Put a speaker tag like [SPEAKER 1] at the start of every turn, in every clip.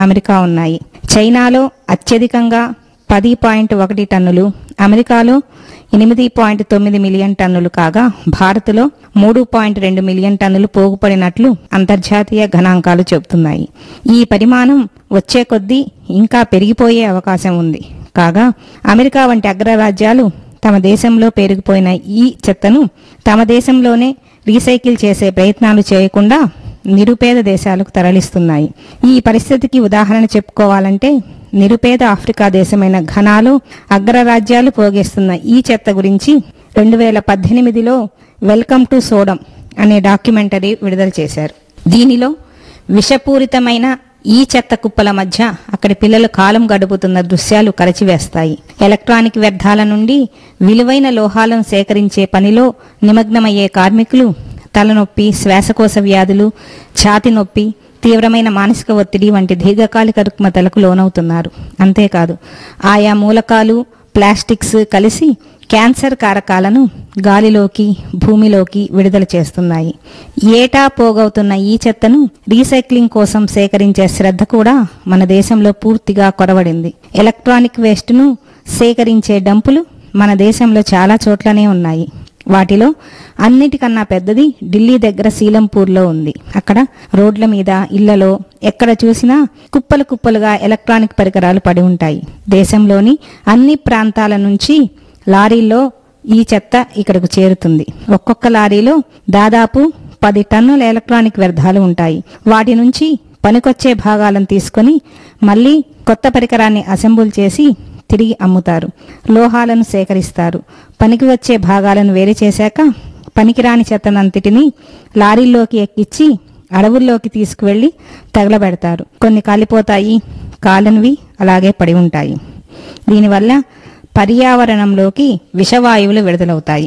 [SPEAKER 1] America ఉన్నాయి చైనాలో అత్యధికంగా పది పాయింట్ ఒకటి టన్నులు అమెరికాలో ఎనిమిది పాయింట్ తొమ్మిది మిలియన్ టన్నులు కాగా భారత్లో మూడు పాయింట్ రెండు మిలియన్ టన్నులు పోగుపడినట్లు అంతర్జాతీయ గణాంకాలు చెబుతున్నాయి ఈ పరిమాణం వచ్చే కొద్దీ ఇంకా పెరిగిపోయే అవకాశం ఉంది కాగా అమెరికా వంటి అగ్రరాజ్యాలు తమ దేశంలో పేరుకుపోయిన ఈ చెత్తను తమ దేశంలోనే రీసైకిల్ చేసే ప్రయత్నాలు చేయకుండా నిరుపేద దేశాలకు తరలిస్తున్నాయి ఈ పరిస్థితికి ఉదాహరణ చెప్పుకోవాలంటే నిరుపేద ఆఫ్రికా దేశమైన ఘనాలో అగ్రరాజ్యాలు పోగేస్తున్న ఈ చెత్త గురించి రెండు వేల పద్దెనిమిదిలో వెల్కమ్ టు సోడం అనే డాక్యుమెంటరీ విడుదల చేశారు దీనిలో విషపూరితమైన ఈ చెత్త కుప్పల మధ్య అక్కడి పిల్లలు కాలం గడుపుతున్న దృశ్యాలు కరచివేస్తాయి ఎలక్ట్రానిక్ వ్యర్థాల నుండి విలువైన లోహాలను సేకరించే పనిలో నిమగ్నమయ్యే కార్మికులు తలనొప్పి శ్వాసకోశ వ్యాధులు ఛాతి నొప్పి తీవ్రమైన మానసిక ఒత్తిడి వంటి దీర్ఘకాలిక రుగ్మతలకు లోనవుతున్నారు అంతేకాదు ఆయా మూలకాలు ప్లాస్టిక్స్ కలిసి క్యాన్సర్ కారకాలను గాలిలోకి భూమిలోకి విడుదల చేస్తున్నాయి ఏటా పోగవుతున్న ఈ చెత్తను రీసైక్లింగ్ కోసం సేకరించే శ్రద్ధ కూడా మన దేశంలో పూర్తిగా కొరవడింది ఎలక్ట్రానిక్ వేస్ట్ను సేకరించే డంపులు మన దేశంలో చాలా చోట్లనే ఉన్నాయి వాటిలో అన్నిటికన్నా పెద్దది ఢిల్లీ దగ్గర సీలంపూర్లో ఉంది అక్కడ రోడ్ల మీద ఇళ్లలో ఎక్కడ చూసినా కుప్పలు కుప్పలుగా ఎలక్ట్రానిక్ పరికరాలు పడి ఉంటాయి దేశంలోని అన్ని ప్రాంతాల నుంచి లారీల్లో ఈ చెత్త ఇక్కడకు చేరుతుంది ఒక్కొక్క లారీలో దాదాపు పది టన్నుల ఎలక్ట్రానిక్ వ్యర్థాలు ఉంటాయి వాటి నుంచి పనికొచ్చే భాగాలను తీసుకొని మళ్ళీ కొత్త పరికరాన్ని అసెంబుల్ చేసి తిరిగి అమ్ముతారు లోహాలను సేకరిస్తారు పనికి వచ్చే భాగాలను వేరు చేశాక పనికిరాని చెత్తనంతటిని లారీల్లోకి ఎక్కించి అడవుల్లోకి తీసుకువెళ్లి తగలబెడతారు కొన్ని కాలిపోతాయి కాలనివి అలాగే పడి ఉంటాయి దీనివల్ల పర్యావరణంలోకి విషవాయువులు విడుదలవుతాయి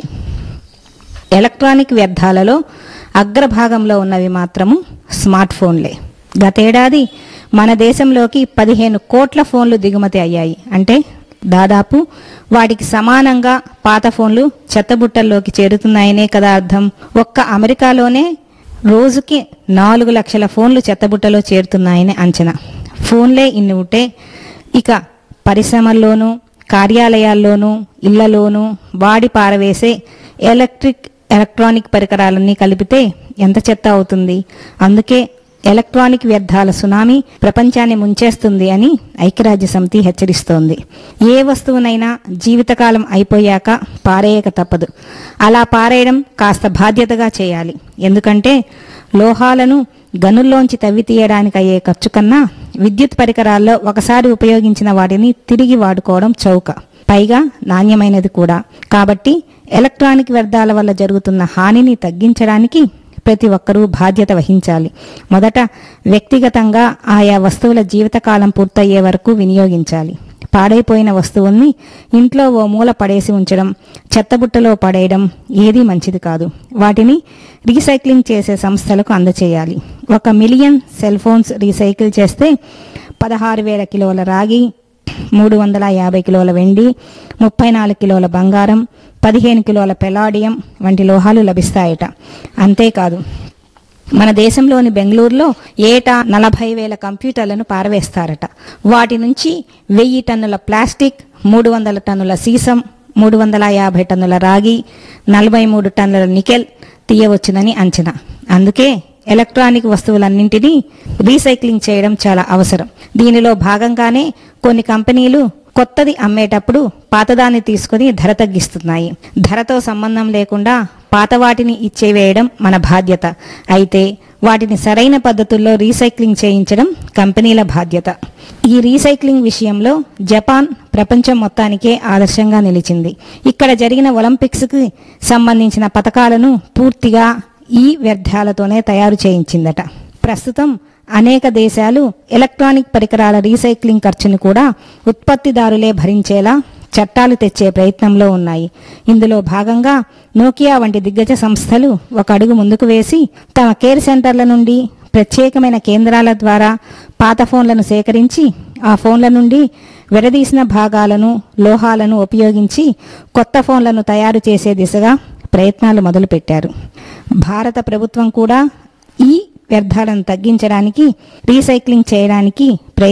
[SPEAKER 1] ఎలక్ట్రానిక్ వ్యర్థాలలో అగ్రభాగంలో ఉన్నవి మాత్రము స్మార్ట్ ఫోన్లే గతేడాది మన దేశంలోకి పదిహేను కోట్ల ఫోన్లు దిగుమతి అయ్యాయి అంటే దాదాపు వాటికి సమానంగా పాత ఫోన్లు చెత్తబుట్టల్లోకి చేరుతున్నాయనే కదా అర్థం ఒక్క అమెరికాలోనే రోజుకి నాలుగు లక్షల ఫోన్లు చెత్తబుట్టలో చేరుతున్నాయని అంచనా ఫోన్లే ఇన్ని ఉంటే ఇక పరిశ్రమల్లోనూ కార్యాలయాల్లోనూ ఇళ్లలోనూ వాడి పారవేసే ఎలక్ట్రిక్ ఎలక్ట్రానిక్ పరికరాలన్నీ కలిపితే ఎంత చెత్త అవుతుంది అందుకే ఎలక్ట్రానిక్ వ్యర్థాల సునామీ ప్రపంచాన్ని ముంచేస్తుంది అని ఐక్యరాజ్య సమితి హెచ్చరిస్తోంది ఏ వస్తువునైనా జీవితకాలం అయిపోయాక పారేయక తప్పదు అలా పారేయడం కాస్త బాధ్యతగా చేయాలి ఎందుకంటే లోహాలను గనుల్లోంచి తవ్వి తీయడానికి అయ్యే ఖర్చు కన్నా విద్యుత్ పరికరాల్లో ఒకసారి ఉపయోగించిన వాటిని తిరిగి వాడుకోవడం చౌక పైగా నాణ్యమైనది కూడా కాబట్టి ఎలక్ట్రానిక్ వ్యర్థాల వల్ల జరుగుతున్న హానిని తగ్గించడానికి ప్రతి ఒక్కరూ బాధ్యత వహించాలి మొదట వ్యక్తిగతంగా ఆయా వస్తువుల జీవితకాలం పూర్తయ్యే వరకు వినియోగించాలి పాడైపోయిన వస్తువుల్ని ఇంట్లో ఓ మూల పడేసి ఉంచడం చెత్తబుట్టలో పడేయడం ఏదీ మంచిది కాదు వాటిని రీసైక్లింగ్ చేసే సంస్థలకు అందచేయాలి ఒక మిలియన్ సెల్ ఫోన్స్ రీసైకిల్ చేస్తే పదహారు వేల కిలోల రాగి మూడు వందల యాభై కిలోల వెండి ముప్పై నాలుగు కిలోల బంగారం పదిహేను కిలోల పెలాడియం వంటి లోహాలు లభిస్తాయట అంతేకాదు మన దేశంలోని బెంగళూరులో ఏటా నలభై వేల కంప్యూటర్లను పారవేస్తారట వాటి నుంచి వెయ్యి టన్నుల ప్లాస్టిక్ మూడు వందల టన్నుల సీసం మూడు వందల యాభై టన్నుల రాగి నలభై మూడు టన్నుల నికెల్ తీయవచ్చునని అంచనా అందుకే ఎలక్ట్రానిక్ వస్తువులన్నింటినీ రీసైక్లింగ్ చేయడం చాలా అవసరం దీనిలో భాగంగానే కొన్ని కంపెనీలు కొత్తది అమ్మేటప్పుడు పాతదాన్ని తీసుకుని ధర తగ్గిస్తున్నాయి ధరతో సంబంధం లేకుండా పాత వాటిని ఇచ్చేవేయడం మన బాధ్యత అయితే వాటిని సరైన పద్ధతుల్లో రీసైక్లింగ్ చేయించడం కంపెనీల బాధ్యత ఈ రీసైక్లింగ్ విషయంలో జపాన్ ప్రపంచం మొత్తానికే ఆదర్శంగా నిలిచింది ఇక్కడ జరిగిన ఒలింపిక్స్కి సంబంధించిన పథకాలను పూర్తిగా ఈ వ్యర్థాలతోనే తయారు చేయించిందట ప్రస్తుతం అనేక దేశాలు ఎలక్ట్రానిక్ పరికరాల రీసైక్లింగ్ ఖర్చును కూడా ఉత్పత్తిదారులే భరించేలా చట్టాలు తెచ్చే ప్రయత్నంలో ఉన్నాయి ఇందులో భాగంగా నోకియా వంటి దిగ్గజ సంస్థలు ఒక అడుగు ముందుకు వేసి తమ కేర్ సెంటర్ల నుండి ప్రత్యేకమైన కేంద్రాల ద్వారా పాత ఫోన్లను సేకరించి ఆ ఫోన్ల నుండి విడదీసిన భాగాలను లోహాలను ఉపయోగించి కొత్త ఫోన్లను తయారు చేసే దిశగా ప్రయత్నాలు మొదలుపెట్టారు భారత ప్రభుత్వం కూడా ఈ వ్యర్థాలను తగ్గించడానికి రీసైక్లింగ్ చేయడానికి